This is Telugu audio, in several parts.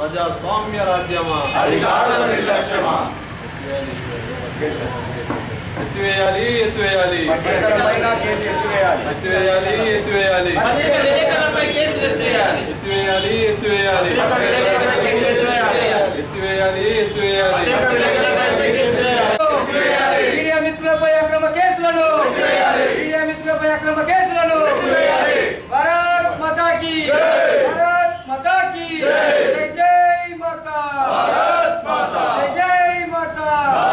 ప్రజాస్వామ్య రాజ్యమా అధికారుల నిర్లక్ష్యమా ఎత్తివేయాలి ఎత్తివేయాలి కేసులపైన కేసు ఎత్తివేయాలి ఎత్తివేయాలి ఎత్తివేయాలి పత్రిక విలేకరులపై కేసులు ఎత్తేయాలి ఎత్తివేయాలి ఎత్తివేయాలి పత్రిక విలేకరులపై కేసులు ఎత్తివేయాలి. ఎత్తివేయాలి ఎత్తివేయాలి పత్రిక విలేకరులపై కేసులు ఎత్తివేయాలి. మీడియా మిత్రులపై అక్రమ కేసులను మీడియా మిత్రులపై అక్రమ కేసులను భారత్ మాతాకి భారత్ మాతాకి జై జై మాతా జై జై మాతా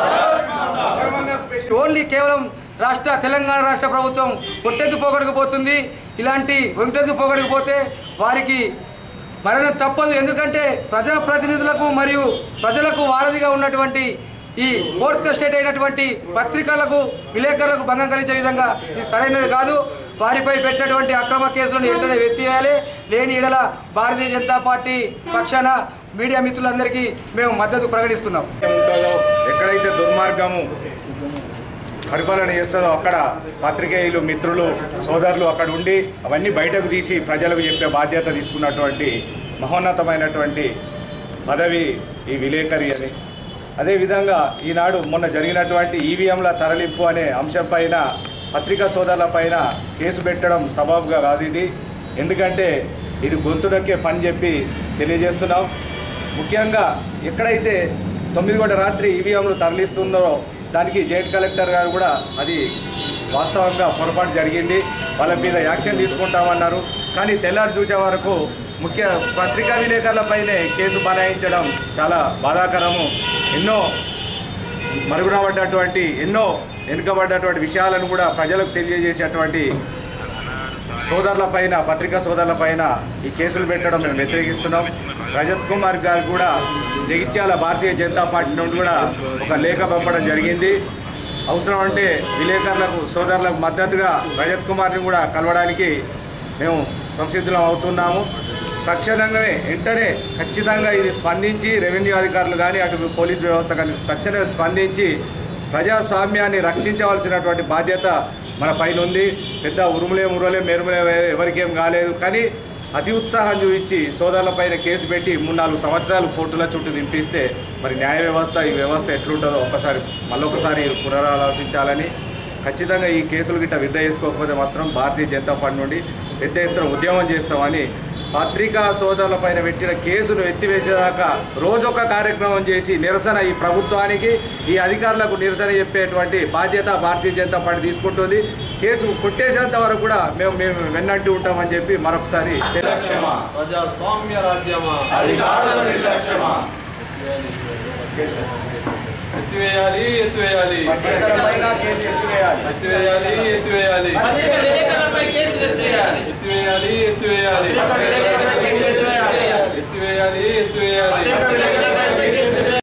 ఓన్లీ కేవలం రాష్ట్ర తెలంగాణ రాష్ట్ర ప్రభుత్వం కొట్టెద్దు పోగొడకపోతుంది ఇలాంటి ఒంటెద్దు పోగొడకపోతే వారికి మరణం తప్పదు ఎందుకంటే ప్రజాప్రతినిధులకు మరియు ప్రజలకు వారధిగా ఉన్నటువంటి ఈ ఫోర్త్ స్టేట్ అయినటువంటి పత్రికలకు విలేకరులకు భంగం కలిగించే విధంగా ఇది సరైనది కాదు వారిపై పెట్టినటువంటి అక్రమ కేసులను వెంటనే ఎత్తివేయాలి లేని ఎడల భారతీయ జనతా పార్టీ పక్షాన మీడియా మిత్రులందరికీ మేము మద్దతు ప్రకటిస్తున్నాం ఉంటుందో ఎక్కడైతే దుర్మార్గము పరిపాలన చేస్తుందో అక్కడ పాత్రికేయులు మిత్రులు సోదరులు అక్కడ ఉండి అవన్నీ బయటకు తీసి ప్రజలకు చెప్పే బాధ్యత తీసుకున్నటువంటి మహోన్నతమైనటువంటి పదవి ఈ విలేకరి అని అదేవిధంగా ఈనాడు మొన్న జరిగినటువంటి ఈవీఎంల తరలింపు అనే అంశంపైన పత్రికా సోదరులపైన కేసు పెట్టడం సబబుగా కాదు ఇది ఎందుకంటే ఇది గొంతుడక్కే పని చెప్పి తెలియజేస్తున్నాం ముఖ్యంగా ఎక్కడైతే తొమ్మిది గంటల రాత్రి ఈవీఎంలు తరలిస్తున్నారో దానికి జైట్ కలెక్టర్ గారు కూడా అది వాస్తవంగా పొరపాటు జరిగింది వాళ్ళ మీద యాక్షన్ తీసుకుంటామన్నారు కానీ తెల్లారి చూసే వరకు ముఖ్య పత్రికా విలేకరులపైనే కేసు బనాయించడం చాలా బాధాకరము ఎన్నో మరుగున పడ్డటువంటి ఎన్నో వెనుకబడ్డటువంటి విషయాలను కూడా ప్రజలకు తెలియజేసేటువంటి సోదరులపైన పత్రికా సోదరులపైన ఈ కేసులు పెట్టడం మేము వ్యతిరేకిస్తున్నాం రజత్ కుమార్ గారు కూడా జగిత్యాల భారతీయ జనతా పార్టీ నుండి కూడా ఒక లేఖ పంపడం జరిగింది అవసరం అంటే విలేకరులకు సోదరులకు మద్దతుగా రజత్ కుమార్ని కూడా కలవడానికి మేము సంసిద్ధులం అవుతున్నాము తక్షణమే వెంటనే ఖచ్చితంగా ఇది స్పందించి రెవెన్యూ అధికారులు కానీ అటు పోలీస్ వ్యవస్థ కానీ తక్షణమే స్పందించి ప్రజాస్వామ్యాన్ని రక్షించవలసినటువంటి బాధ్యత మన పైన ఉంది పెద్ద ఉరుములే మురులే మెరుములే ఎవరికేం కాలేదు కానీ అతి ఉత్సాహం చూపించి సోదరులపైన కేసు పెట్టి మూడు నాలుగు సంవత్సరాలు కోర్టుల చుట్టూ దింపిస్తే మరి న్యాయ వ్యవస్థ ఈ వ్యవస్థ ఎట్లుంటుందో ఒక్కసారి మళ్ళొకసారి పునరాలోచించాలని ఖచ్చితంగా ఈ కేసులు గిట్ట విడ్డ చేసుకోకపోతే మాత్రం భారతీయ జనతా పార్టీ నుండి పెద్ద ఎత్తున ఉద్యమం చేస్తామని పత్రికా సోదరులపైన పెట్టిన కేసును ఎత్తివేసేదాకా రోజొక కార్యక్రమం చేసి నిరసన ఈ ప్రభుత్వానికి ఈ అధికారులకు నిరసన చెప్పేటువంటి బాధ్యత భారతీయ జనతా పార్టీ తీసుకుంటుంది కేసు కొట్టేసేంత వరకు కూడా మేము మేము వెన్నట్టు ఉంటామని చెప్పి మరొకసారి తెలియ నిర్లక్ష్యమా ప్రజాస్వామ్య రాజ్యమా అధికారుల నిర్లక్ష్యమా ఎత్తివేయాలి ఎత్తివేయాలి కేసులపైన కేసు ఎత్తివేయాలి ఎత్తివేయాలి ఎత్తివేయాలి పత్రిక విలేకరులపై కేసులు ఎత్తేయాలి ఎత్తివేయాలి ఎత్తివేయాలి పత్రిక విలేకరులపై కేసులు ఎత్తివేయాలి. ఎత్తివేయాలి ఎత్తివేయాలి పత్రిక విలేకరులపై